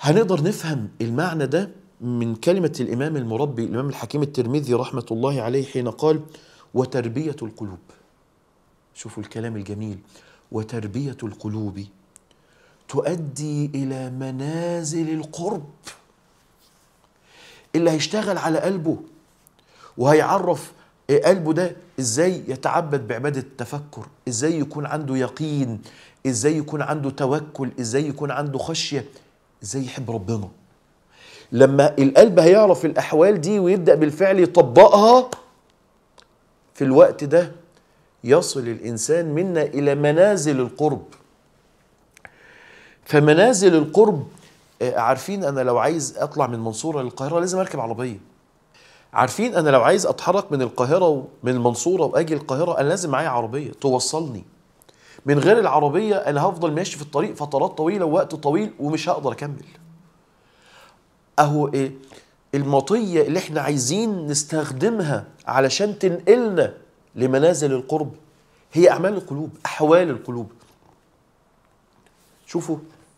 هنقدر نفهم المعنى ده من كلمة الإمام المربي الإمام الحكيم الترمذي رحمة الله عليه حين قال وتربية القلوب شوفوا الكلام الجميل وتربية القلوب تؤدي إلى منازل القرب اللي هيشتغل على قلبه وهيعرف قلبه ده ازاي يتعبد بعبادة التفكر ازاي يكون عنده يقين ازاي يكون عنده توكل ازاي يكون عنده خشية ازاي يحب ربنا لما القلب هيعرف الأحوال دي ويبدأ بالفعل يطبقها في الوقت ده يصل الإنسان منا إلى منازل القرب فمنازل القرب آه، عارفين أنا لو عايز أطلع من المنصورة للقاهرة لازم أركب عربية عارفين أنا لو عايز أتحرك من القاهرة ومن المنصورة وأجي القاهرة أنا لازم معايا عربية توصلني من غير العربية أنا هفضل ماشي في الطريق فترات طويلة ووقت طويل ومش هقدر أكمل اهو ايه المطيه اللي احنا عايزين نستخدمها علشان تنقلنا لمنازل القرب هي اعمال القلوب احوال القلوب شوفوا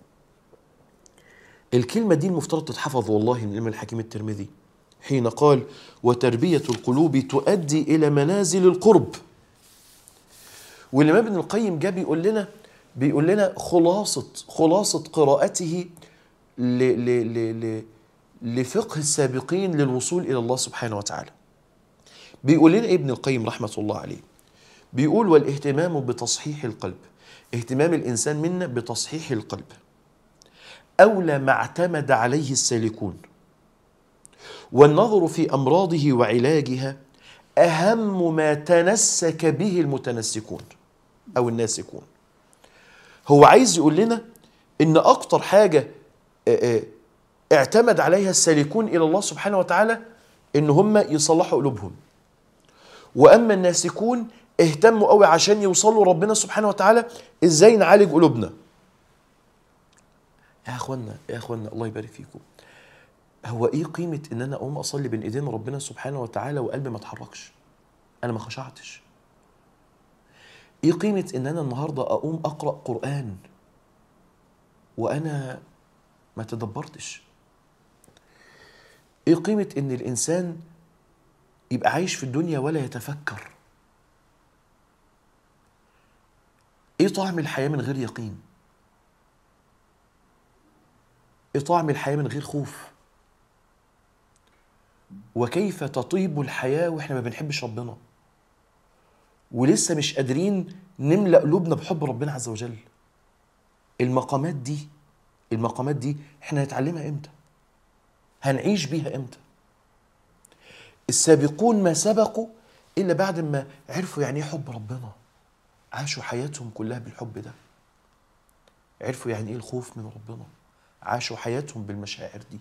الكلمة دي المفترض تتحفظ والله من الإمام الحكيم الترمذي حين قال وتربية القلوب تؤدي إلى منازل القرب والإمام ابن القيم جاء بيقول لنا بيقول لنا خلاصة خلاصة قراءته ل ل ل ل لفقه السابقين للوصول إلى الله سبحانه وتعالى بيقول لنا ابن القيم رحمة الله عليه بيقول والاهتمام بتصحيح القلب اهتمام الإنسان منا بتصحيح القلب أولى ما اعتمد عليه السالكون والنظر في أمراضه وعلاجها أهم ما تنسك به المتنسكون أو الناسكون هو عايز يقول لنا إن أكتر حاجة آه، آه، اعتمد عليها السالكون إلى الله سبحانه وتعالى إن هم يصلحوا قلوبهم وأما الناسكون اهتموا قوي عشان يوصلوا ربنا سبحانه وتعالى إزاي نعالج قلوبنا يا اخوانا يا اخوانا الله يبارك فيكم هو ايه قيمه ان انا اقوم اصلي بين ايدين ربنا سبحانه وتعالى وقلبي ما اتحركش انا ما خشعتش ايه قيمه ان انا النهارده اقوم اقرا قران وانا ما تدبرتش ايه قيمه ان الانسان يبقى عايش في الدنيا ولا يتفكر ايه طعم الحياه من غير يقين ايه طعم الحياه من غير خوف وكيف تطيب الحياه واحنا ما بنحبش ربنا ولسه مش قادرين نملا قلوبنا بحب ربنا عز وجل المقامات دي المقامات دي احنا هنتعلمها امتى هنعيش بيها امتى السابقون ما سبقوا الا بعد ما عرفوا يعني ايه حب ربنا عاشوا حياتهم كلها بالحب ده عرفوا يعني ايه الخوف من ربنا عاشوا حياتهم بالمشاعر دي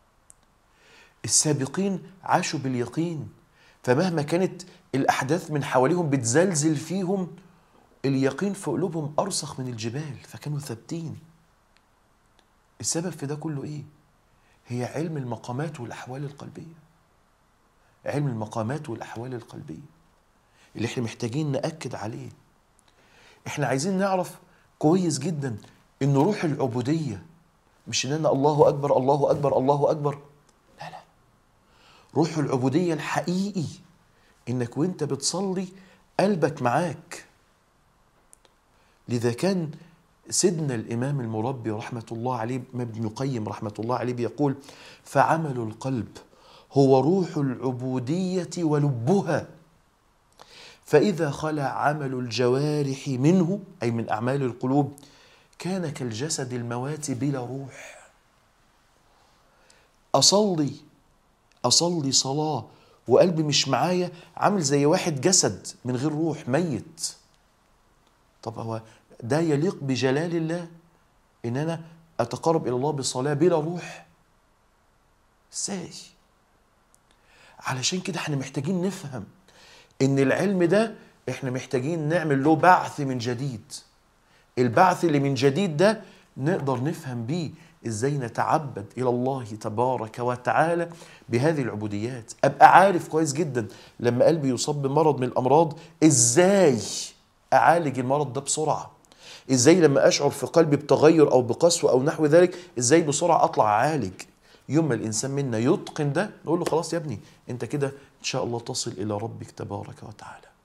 السابقين عاشوا باليقين فمهما كانت الاحداث من حواليهم بتزلزل فيهم اليقين في قلوبهم ارسخ من الجبال فكانوا ثابتين السبب في ده كله ايه هي علم المقامات والاحوال القلبيه علم المقامات والاحوال القلبيه اللي احنا محتاجين ناكد عليه احنا عايزين نعرف كويس جدا ان روح العبوديه مش ان انا الله اكبر الله اكبر الله اكبر لا لا روح العبوديه الحقيقي انك وانت بتصلي قلبك معاك لذا كان سيدنا الامام المربي رحمه الله عليه ابن القيم رحمه الله عليه بيقول فعمل القلب هو روح العبوديه ولبها فاذا خلا عمل الجوارح منه اي من اعمال القلوب كان كالجسد الموات بلا روح اصلي اصلي صلاه وقلبي مش معايا عامل زي واحد جسد من غير روح ميت طب هو ده يليق بجلال الله ان انا اتقرب الى الله بالصلاه بلا روح ازاي علشان كده احنا محتاجين نفهم ان العلم ده احنا محتاجين نعمل له بعث من جديد البعث اللي من جديد ده نقدر نفهم بيه ازاي نتعبد الى الله تبارك وتعالى بهذه العبوديات ابقى عارف كويس جدا لما قلبي يصاب بمرض من الامراض ازاي اعالج المرض ده بسرعه ازاي لما اشعر في قلبي بتغير او بقسوه او نحو ذلك ازاي بسرعه اطلع اعالج يوم ما الانسان منا يتقن ده نقول له خلاص يا ابني انت كده ان شاء الله تصل الى ربك تبارك وتعالى